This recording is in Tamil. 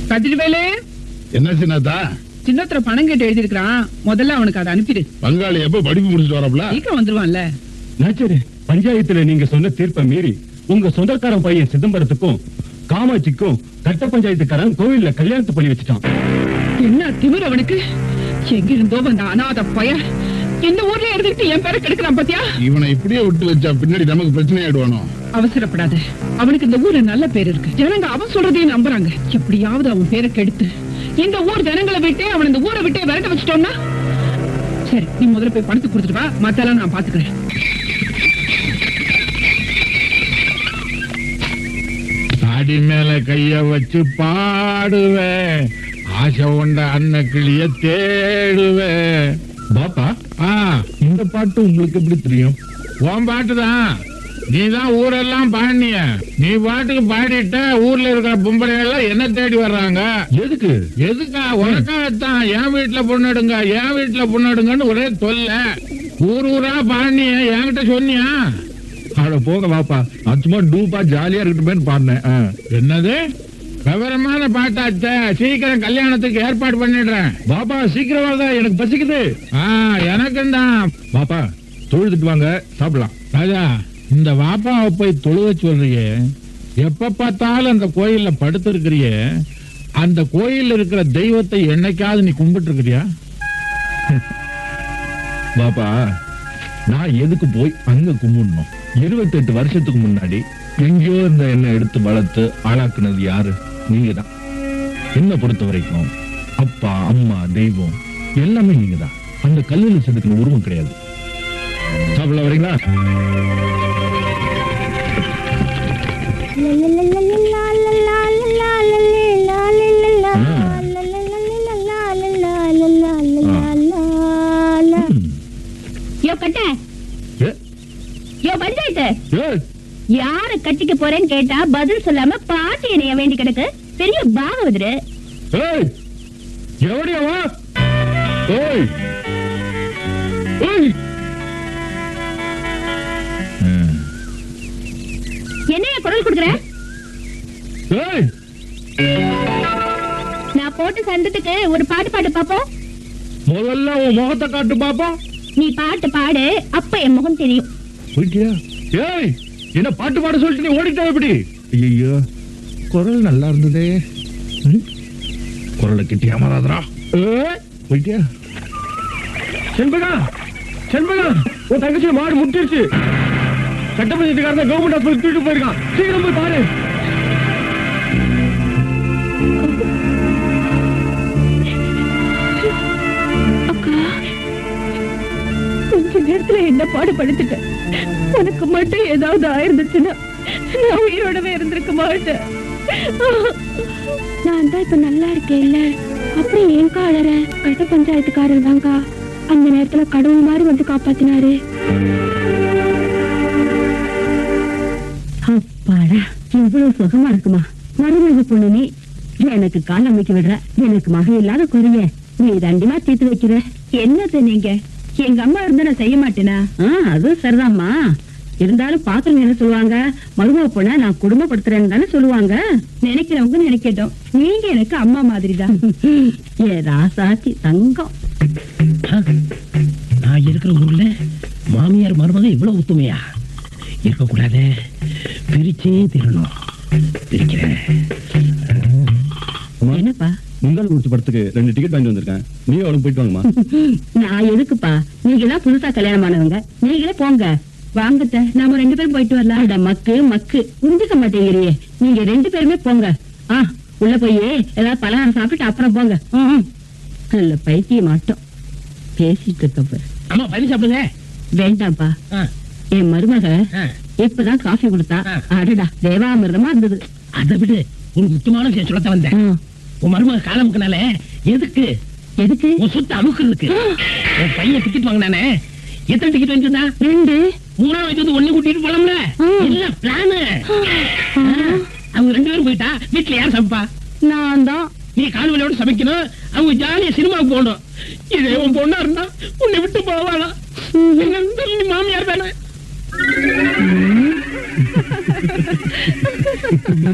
கதிர்வேலு என்ன சின்னதா சின்னத்துல பணம் கேட்டு எழுதிருக்கான் முதல்ல அவனுக்கு அதை அனுப்பிடு பங்காளி எப்ப படிப்பு முடிச்சுட்டு வரப்பல சீக்கிரம் வந்துருவான்ல நாச்சரு பஞ்சாயத்துல நீங்க சொன்ன தீர்ப்பை மீறி உங்க சொந்தக்காரன் பையன் சிதம்பரத்துக்கும் காமாட்சிக்கும் கட்ட பஞ்சாயத்துக்காரன் கோவில்ல கல்யாணத்தை பண்ணி வச்சுட்டான் என்ன திமிர் அவனுக்கு எங்க இருந்தோ வந்த அனாத பய இந்த ஊர்ல இருந்துட்டு என் பேரை கெடுக்கிறான் பாத்தியா இவனை இப்படியே விட்டு வச்சா பின்னாடி நமக்கு பிரச்சனை ஆயிடுவானோ அவசரப்படாத அவனுக்கு இந்த ஊர்ல நல்ல பேர் இருக்கு ஜனங்க அவன் சொல்றதையும் நம்புறாங்க எப்படியாவது அவன் பேரை கெடுத்து இந்த ஊர் ஜனங்களை விட்டே அவன் இந்த ஊரை விட்டே விரட்ட வச்சுட்டோம்னா சரி நீ முதல்ல போய் பணத்தை கொடுத்துட்டு வா மத்தெல்லாம் நான் பாத்துக்கிறேன் அடி மேல கைய வச்சு பாடுவேன் ஆசை உண்ட அன்ன கிளிய தேடுவேன் பாப்பா ஆ இந்த பாட்டு உங்களுக்கு எப்படி தெரியும் உன் பாட்டுதான் நீ தான் ஊரெல்லாம் பாடினிய நீ பாட்டுக்கு பாடிட்ட ஊர்ல இருக்கிற பொம்பளை எல்லாம் என்ன தேடி வர்றாங்க எதுக்கு எதுக்கா உனக்காகத்தான் என் வீட்டுல பொண்ணெடுங்க என் வீட்டுல பொண்ணெடுங்கன்னு ஒரே தொல்லை ஊர் ஊரா பாடினிய என்கிட்ட சொன்னியா அட போங்க பாப்பா நான் சும்மா டூப்பா ஜாலியா இருக்கட்டுமேன்னு பாடினேன் ஆ. என்னது விவரமான பாட்டாச்சே சீக்கிரம் கல்யாணத்துக்கு ஏற்பாடு பண்ணிடுறேன் பாப்பா சீக்கிரம் வாங்க எனக்கு பசிக்குது ஆ எனக்குந்தான் பாப்பா தொழுதுட்டு வாங்க சாப்பிடலாம் ராஜா இந்த வாப்பாவை போய் தொழுவ சொல்றியே எப்ப பார்த்தாலும் அந்த கோயில்ல படுத்திருக்கிறியே அந்த கோயில்ல இருக்கிற தெய்வத்தை என்னைக்காவது நீ கும்பிட்டு இருக்கிறியா பாப்பா நான் எதுக்கு போய் அங்க கும்பிடணும் இருபத்தெட்டு வருஷத்துக்கு முன்னாடி எங்கேயோ இருந்த என்ன எடுத்து வளர்த்து ஆளாக்குனது யாரு நீங்க தான் என்ன பொறுத்த வரைக்கும் அப்பா அம்மா தெய்வம் எல்லாமே நீங்க தான் அந்த கல்லில் செதுக்கின உருவம் கிடையாது சாப்பிட வரீங்களா ம். யோ கட்ட ஏ, யோ பஞ்சாயத்து ஏ, யார கட்டிக்க போறேன்னு கேட்டா பதில் சொல்லாம பாட்டி என்னைய வேண்டி கிடக்கு பெரிய பாகவதரு ஏய், எவடியா வா? ஏய். ஏய். ம். என்னைய குரல் கொடுக்குற ஏய், நான் போட்ட சந்தத்துக்கு ஒரு பாட்டு பாட்டு பாப்போம் முதல்ல உன் முகத்தை காட்டு பாப்பா நீ பாட்டு பாடு அப்ப என் முகம் தெரியும் போயிட்டியா ஏய் என்ன பாட்டு பாட சொல்லிட்டு நீ ஓடிட்டா எப்படி ஐயோ குரல் நல்லா இருந்ததே ம்? குரலை கிட்டி ஏமாறாதரா போயிட்டியா செண்பகா செண்பகா உன் தங்கச்சி மாடு முட்டிருச்சு சட்டப்பஞ்சாயத்துக்காரன் கவர்மெண்ட் ஹாஸ்பிட்டல் தூக்கிட்டு போயிருக்கான் சீக்கிரம் போய் பாரு அக்கா கொஞ்ச நேரத்துல என்ன பாடுபடுத்திட்டேன் உனக்கு மட்டும் ஏதாவது ஆயிருந்துச்சுன்னா நான் உயிரோடவே இருந்திருக்க மாட்டேன் நான் தான் இப்ப நல்லா இருக்கேன் இல்ல அப்புறம் ஏன் அழற கட்ட பஞ்சாயத்துக்காரர் தாங்கா அந்த நேரத்துல கடவுள் மாதிரி வந்து காப்பாத்தினாரு அப்பாடா எவ்வளவு சுகமா இருக்குமா மருமக பொண்ணு நீ எனக்கு கால் அமைக்க விடுற எனக்கு மக இல்லாத குறைய நீ தண்டிமா தீர்த்து வைக்கிற என்னது நீங்க எங்க அம்மா இருந்தா நான் செய்ய மாட்டேனா அது சரிதாம்மா இருந்தாலும் பாக்குறவங்க என்ன சொல்லுவாங்க மருமக பொண்ண நான் குடும்பப்படுத்துறேன்னு தானே சொல்லுவாங்க நினைக்கிறவங்க நினைக்கட்டும் நீங்க எனக்கு அம்மா மாதிரி தான் ஏ ராசாத்தி தங்கம் நான் இருக்கிற ஊர்ல மாமியார் மருமக இவ்வளவு ஒத்துமையா இருக்கக்கூடாது பிரிச்சே தீரணும் பிரிக்கிறேன் என்னப்பா முந்தாள் முடிச்ச படத்துக்கு ரெண்டு டிக்கெட் வாங்கி வந்திருக்கேன் நீ அவளுக்கு போயிட்டு வாங்கம்மா நான் எதுக்குப்பா நீங்க தான் புதுசா கல்யாணம் ஆனவங்க நீங்களே போங்க வாங்கத்த நாம ரெண்டு பேரும் போயிட்டு வரலாம் அட மக்கு மக்கு புரிஞ்சுக்க மாட்டேங்கிறியே நீங்க ரெண்டு பேருமே போங்க ஆ உள்ள போய் ஏதாவது பலகாரம் சாப்பிட்டு அப்புறம் போங்க ம், ம். நல்ல பைத்தியம் மாட்டோம் பேசிட்டு இருக்க பாரு அம்மா பதி சாப்பிடுங்க வேண்டாம்ப்பா ஆ, என் மருமக ஆ. இப்பதான் காஃபி கொடுத்தா ஆ. அடடா தேவாமிர்தமா இருந்தது அதை விடு ஒரு முக்கியமான விஷயம் சொல்லத்த வந்தேன் ஆ, உன் மருமக காலமுக்குனால எதுக்கு எதுக்கு உன் சொத்து அமுக்குறதுக்கு உன் பையன் டிக்கெட் வாங்கினானே எத்தனை டிக்கெட் வாங்கிட்டு ரெண்டு மூணாவது வாங்கிட்டு வந்து ஒண்ணு கூட்டிட்டு போலாம்ல ஆ. இல்ல பிளானு அவங்க ரெண்டு பேரும் போயிட்டா வீட்டுல யார் சமைப்பா நான் தான் நீ கால்வலியோட சமைக்கணும் அவங்க ஜாலியா சினிமாவுக்கு போகணும் இதே உன் பொண்ணா இருந்தா உன்னை விட்டு போவாளா நீ மாமியார் தானே